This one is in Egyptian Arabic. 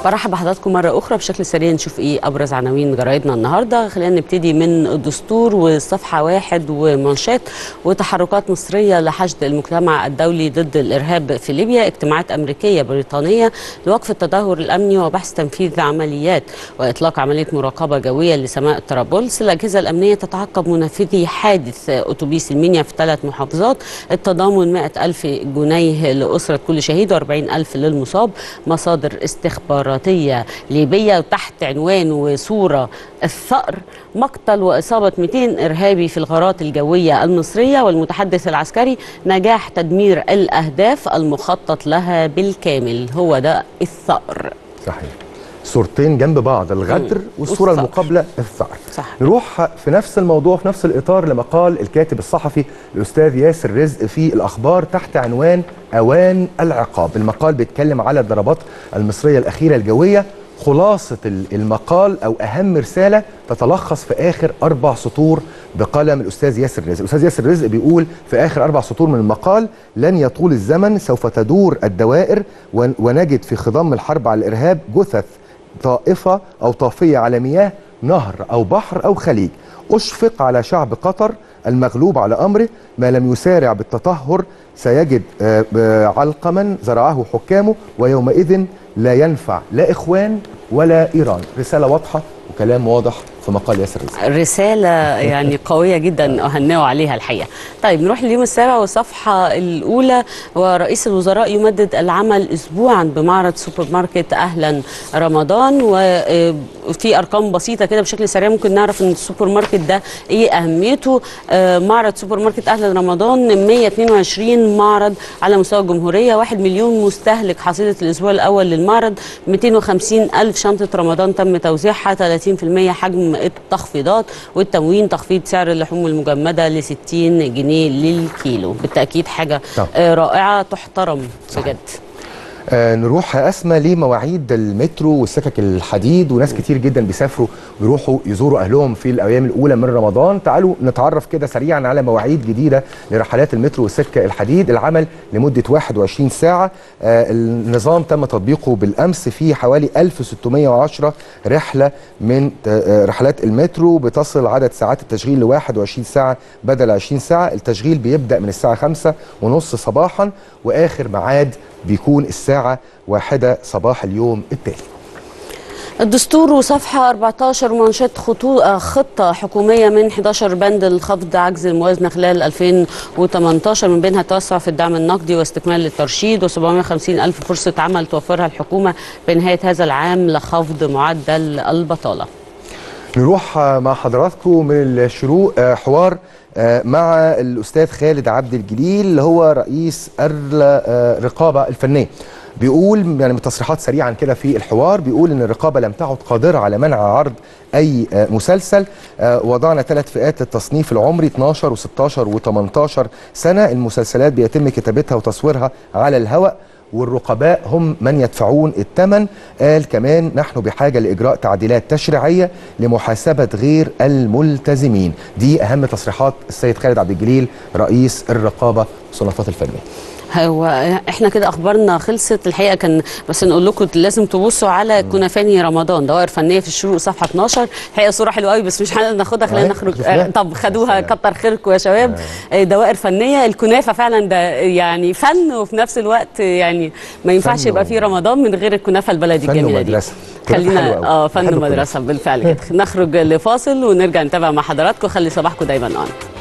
برحب بحضراتكم مرة أخرى بشكل سريع نشوف إيه أبرز عناوين جرايدنا النهاردة خلينا نبتدي من الدستور وصفحة واحد ومانشات وتحركات مصرية لحشد المجتمع الدولي ضد الإرهاب في ليبيا اجتماعات أمريكية بريطانية لوقف التدهور الأمني وبحث تنفيذ عمليات وإطلاق عملية مراقبة جوية لسماء طرابلس الأجهزة الأمنية تتعقب منفذي حادث أتوبيس المنيا في ثلاث محافظات التضامن 100 ألف جنيه لأسرة كل شهيد و40 ألف للمصاب مصادر استخباراتية ليبية تحت عنوان وصورة الثأر مقتل وإصابة 200 إرهابي في الغارات الجوية المصرية والمتحدث العسكري نجاح تدمير الأهداف المخطط لها بالكامل هو ده الثأر صحيح صورتين جنب بعض الغدر والصورة والثأر. المقابلة الثأر صح. نروح في نفس الموضوع في نفس الإطار لمقال الكاتب الصحفي الأستاذ ياسر رزق في الأخبار تحت عنوان أوان العقاب المقال بيتكلم على الضربات المصرية الأخيرة الجوية خلاصة ال- المقال أو أهم رسالة تتلخص في آخر أربع سطور بقلم الأستاذ ياسر رزق الأستاذ ياسر رزق بيقول في آخر أربع سطور من المقال لن يطول الزمن سوف تدور الدوائر ون- ونجد في خضم الحرب على الإرهاب جثث طائفة أو طافية على مياه نهر أو بحر أو خليج أشفق على شعب قطر المغلوب على أمره ما لم يسارع بالتطهر سيجد آه، آه، علقما زرعه حكامه ويومئذ لا ينفع لا إخوان ولا إيران رسالة واضحة وكلام واضح في مقال ياسر رزق رسالة يعني قوية جدا أهنئوا عليها الحقيقة طيب نروح لليوم السابع والصفحة الأولى ورئيس الوزراء يمدد العمل أسبوعا بمعرض سوبر ماركت أهلا رمضان وفي أرقام بسيطة كده بشكل سريع ممكن نعرف أن السوبر ماركت ده إيه أهميته آه، معرض سوبر ماركت أهلا رمضان 122 معرض على مستوى الجمهورية 1 مليون مستهلك حصيلة الأسبوع الأول للمعرض 250 ألف شنطة رمضان تم توزيعها 30% حجم التخفيضات والتموين تخفيض سعر اللحوم المجمدة ل 60 جنيه للكيلو بالتأكيد حاجة طبعا. آه، رائعة تحترم بجد آه نروح يا اسمى لمواعيد المترو والسكك الحديد وناس كتير جدا بيسافروا ويروحوا يزوروا اهلهم في الايام الاولى من رمضان تعالوا نتعرف كده سريعا على مواعيد جديده لرحلات المترو والسكه الحديد العمل لمده 21 ساعه آه النظام تم تطبيقه بالامس في حوالي 1610 رحله من آه رحلات المترو بتصل عدد ساعات التشغيل ل 21 ساعه بدل 20 ساعه التشغيل بيبدا من الساعه 5 ونص صباحا واخر ميعاد بيكون الساعة واحدة صباح اليوم التالي الدستور وصفحة 14 ومنشط خطو... آه، خطة حكومية من 11 بند لخفض عجز الموازنة خلال 2018 من بينها التوسع في الدعم النقدي واستكمال الترشيد و750 ألف فرصة عمل توفرها الحكومة بنهاية هذا العام لخفض معدل البطالة نروح آه، مع حضراتكم من الشروق آه، حوار آه، مع الأستاذ خالد عبد الجليل اللي هو رئيس الرقابة الفنية بيقول يعني بتصريحات سريعا كده في الحوار بيقول ان الرقابه لم تعد قادره على منع عرض اي آه، مسلسل آه، وضعنا ثلاث فئات للتصنيف العمري 12 و16 و18 سنه المسلسلات بيتم كتابتها وتصويرها على الهواء والرقباء هم من يدفعون الثمن قال كمان نحن بحاجة لإجراء تعديلات تشريعية لمحاسبة غير الملتزمين دي أهم تصريحات السيد خالد عبد الجليل رئيس الرقابة والصنافات الفنية هو احنا كده اخبارنا خلصت الحقيقه كان بس نقول لكم لازم تبصوا على كنفاني رمضان دوائر فنيه في الشروق صفحه 12 الحقيقه صوره حلوه قوي بس مش هناخدها خلينا أهي، نخرج شفناها. آه، طب خدوها يا سلام. كتر خيركم يا شباب آه، دوائر فنيه الكنافه فعلا ده يعني فن وفي نفس الوقت يعني ما ينفعش فن يبقى و- فيه رمضان من غير الكنافه البلدي فن الجميله دي ومدرسة. كنافة حلوة خلينا أوي. اه بحب فن الكنافة. مدرسه بالفعل كده نخرج لفاصل ونرجع نتابع مع حضراتكم خلي صباحكم دايما on